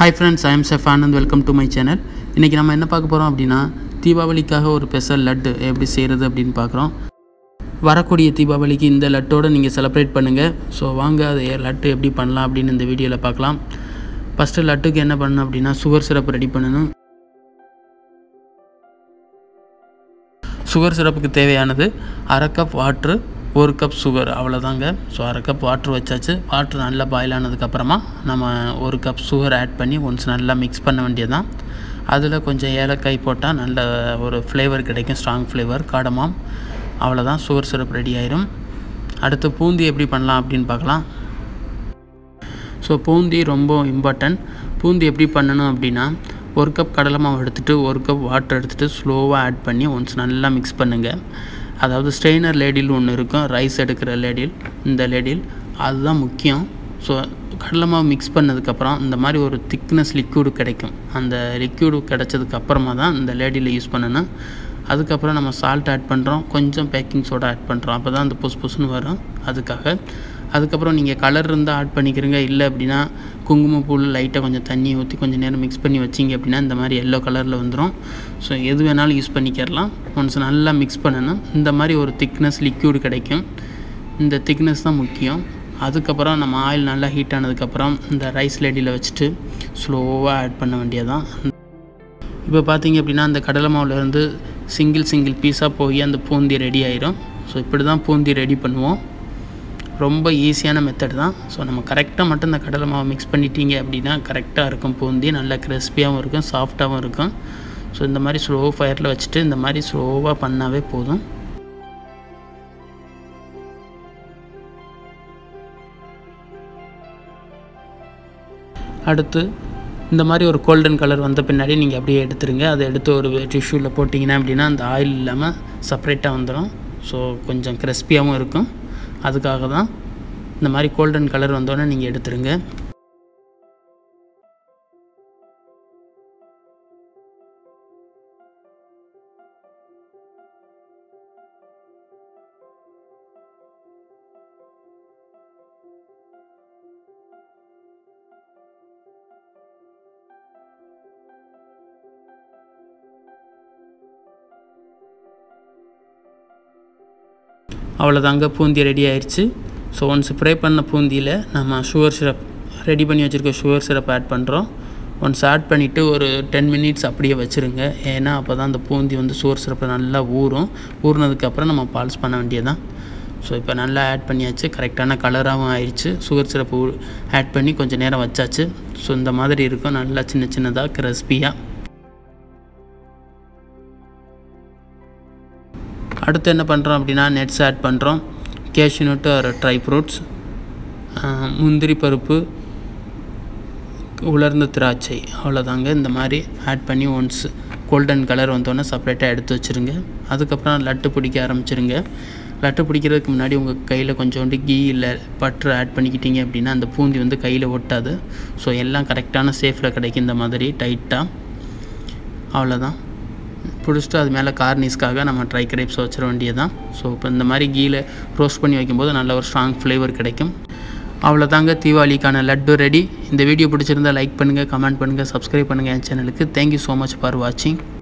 hi friends I'm chef Anand welcome to my channel இன்றைக்கி நம்ம என்ன பார்க்க போகிறோம் அப்படின்னா தீபாவளிக்காக ஒரு ஸ்பெஷல் லட்டு எப்படி செய்கிறது அப்படின்னு பார்க்குறோம் வரக்கூடிய தீபாவளிக்கு இந்த லட்டோடு நீங்கள் செலிப்ரேட் பண்ணுங்கள் ஸோ வாங்க அது லட்டு எப்படி பண்ணலாம் அப்படின்னு இந்த வீடியோவில் பார்க்கலாம் ஃபஸ்ட்டு லட்டுக்கு என்ன பண்ணணும் அப்படின்னா சுகர் சிரப் ரெடி பண்ணணும் சுகர் சிரப்புக்கு தேவையானது அரை கப் வாட்ரு ஒரு கப் சுகர் அவ்வளோதாங்க ஸோ அரை கப் வாட்ரு வச்சாச்சு வாட்ரு நல்லா பாயில் ஆனதுக்கப்புறமா நம்ம ஒரு கப் சுகர் ஆட் பண்ணி ஒன்ஸ் நல்லா மிக்ஸ் பண்ண வேண்டியதுதான் அதில் கொஞ்சம் ஏலக்காய் போட்டால் நல்ல ஒரு ஃப்ளேவர் கிடைக்கும் ஸ்ட்ராங் ஃப்ளேவர் காடமாம் அவ்வளோதான் சுகர் சிரப் ரெடி ஆயிரும் அடுத்து பூந்தி எப்படி பண்ணலாம் அப்படின்னு பார்க்கலாம் ஸோ பூந்தி ரொம்ப இம்பார்ட்டன்ட் பூந்தி எப்படி பண்ணணும் அப்படின்னா ஒரு கப் கடலை மாவு எடுத்துகிட்டு ஒரு கப் வாட்டர் எடுத்துகிட்டு ஸ்லோவாக ஆட் பண்ணி ஒன்ஸ் நல்லா மிக்ஸ் பண்ணுங்கள் அதாவது ஸ்ட்ரெயினர் லேடில் ஒன்று இருக்கும் ரைஸ் எடுக்கிற லேடில் இந்த லேடில் அதுதான் முக்கியம் ஸோ கடலை மாவு மிக்ஸ் பண்ணதுக்கப்புறம் இந்த மாதிரி ஒரு திக்னஸ் லிக்யூடு கிடைக்கும் அந்த லிக்யூடு கிடைச்சதுக்கு அப்புறமா தான் இந்த லேடியில் யூஸ் பண்ணணும் அதுக்கப்புறம் நம்ம சால்ட் ஆட் பண்ணுறோம் கொஞ்சம் பேக்கிங் சோடா ஆட் பண்ணுறோம் அப்போ தான் அந்த புஸ் புஸ்ன்னு வரும் அதுக்காக அதுக்கப்புறம் நீங்கள் கலர் இருந்தால் ஆட் பண்ணிக்கிறீங்க இல்லை அப்படின்னா குங்குமப்பூவில் லைட்டாக கொஞ்சம் தண்ணி ஊற்றி கொஞ்சம் நேரம் மிக்ஸ் பண்ணி வச்சிங்க அப்படின்னா இந்த மாதிரி எல்லோ கலரில் வந்துடும் ஸோ எது வேணாலும் யூஸ் பண்ணிக்கிறலாம் ஒன்ஸ் நல்லா மிக்ஸ் பண்ணணும் இந்த மாதிரி ஒரு திக்னஸ் லிக்யூடு கிடைக்கும் இந்த திக்னஸ் தான் முக்கியம் அதுக்கப்புறம் நம்ம ஆயில் நல்லா ஹீட் ஆனதுக்கப்புறம் இந்த ரைஸ் லேடியில் வச்சுட்டு ஸ்லோவாக ஆட் பண்ண வேண்டியதான் இப்போ பார்த்தீங்க அப்படின்னா அந்த கடலை மாவுலேருந்து சிங்கிள் சிங்கிள் பீஸாக போய் அந்த பூந்தி ரெடி ஆயிரும் ஸோ இப்படி தான் பூந்தி ரெடி பண்ணுவோம் ரொம்ப ஈஸியான மெத்தட் தான் ஸோ நம்ம கரெக்டாக மட்டும் இந்த கடலை மாவு மிக்ஸ் பண்ணிட்டீங்க அப்படின்னா கரெக்டாக இருக்கும் பூந்தி நல்லா கிறிஸ்பியாகவும் இருக்கும் சாஃப்டாகவும் இருக்கும் ஸோ இந்த மாதிரி ஸ்லோ ஃபயரில் வச்சுட்டு இந்த மாதிரி ஸ்லோவாக பண்ணாவே போதும் அடுத்து இந்த மாதிரி ஒரு கோல்டன் கலர் வந்த பின்னாடி நீங்கள் அப்படியே எடுத்துருங்க அதை எடுத்து ஒரு டிஷ்யூவில் போட்டிங்கன்னா அப்படின்னா அந்த ஆயில் இல்லாமல் செப்பரேட்டாக வந்துடும் ஸோ கொஞ்சம் கிறிஸ்பியாகவும் இருக்கும் அதுக்காக தான் இந்த மாதிரி கோல்டன் கலர் வந்தோடனே நீங்கள் எடுத்துருங்க அவ்வளோதாங்க பூந்தி ரெடி ஆயிடுச்சு ஸோ ஒன்ஸ் ஸ்ப்ரே பண்ண பூந்தியில் நம்ம சுகர் சிரப் ரெடி பண்ணி வச்சுருக்க சுகர் சிரப் ஆட் பண்ணுறோம் ஒன்ஸ் ஆட் பண்ணிவிட்டு ஒரு டென் மினிட்ஸ் அப்படியே வச்சுருங்க ஏன்னா அப்போ தான் அந்த பூந்தி வந்து சுகர் சிரப்பில் நல்லா ஊறும் ஊறினதுக்கப்புறம் நம்ம பால்ஸ் பண்ண வேண்டியதான் ஸோ இப்போ நல்லா ஆட் பண்ணியாச்சு கரெக்டான கலராகவும் ஆயிடுச்சு சுகர் சிரப்பு ஆட் பண்ணி கொஞ்சம் நேரம் வச்சாச்சு ஸோ இந்த மாதிரி இருக்கும் நல்லா சின்ன சின்னதாக கிறிஸ்பியாக அடுத்து என்ன பண்ணுறோம் அப்படின்னா நெட்ஸ் ஆட் பண்ணுறோம் கேஷ்யூநட்டு ஒரு ட்ரை ஃப்ரூட்ஸ் முந்திரி பருப்பு உலர்ந்த திராட்சை அவ்வளோதாங்க இந்த மாதிரி ஆட் பண்ணி ஒன்ஸ் கோல்டன் கலர் வந்தோடனே செப்பரேட்டாக எடுத்து வச்சுருங்க அதுக்கப்புறம் லட்டு பிடிக்க ஆரம்பிச்சிருங்க லட்டு பிடிக்கிறதுக்கு முன்னாடி உங்கள் கையில் கொஞ்சோண்டு கீ இல்லை பட்ரு ஆட் பண்ணிக்கிட்டீங்க அப்படின்னா அந்த பூந்தி வந்து கையில் ஒட்டாது ஸோ எல்லாம் கரெக்டான சேஃபில் கிடைக்கும் இந்த மாதிரி டைட்டாக அவ்வளோதான் பிடிச்சிட்டு அது மேலே கார்னிஸ்க்காக நம்ம ட்ரை கிரேப்ஸ் வச்சிட வேண்டியது தான் ஸோ இப்போ இந்த மாதிரி கீழே ரோஸ்ட் பண்ணி வைக்கும்போது நல்ல ஒரு ஸ்ட்ராங் ஃப்ளேவர் கிடைக்கும் அவ்வளோதாங்க தீபாவளிக்கான லட்டு ரெடி இந்த வீடியோ பிடிச்சிருந்தால் லைக் பண்ணுங்கள் கமெண்ட் பண்ணுங்கள் சப்ஸ்கிரைப் பண்ணுங்கள் என் சேனலுக்கு தேங்க்யூ ஸோ மச் ஃபார் வாட்சிங்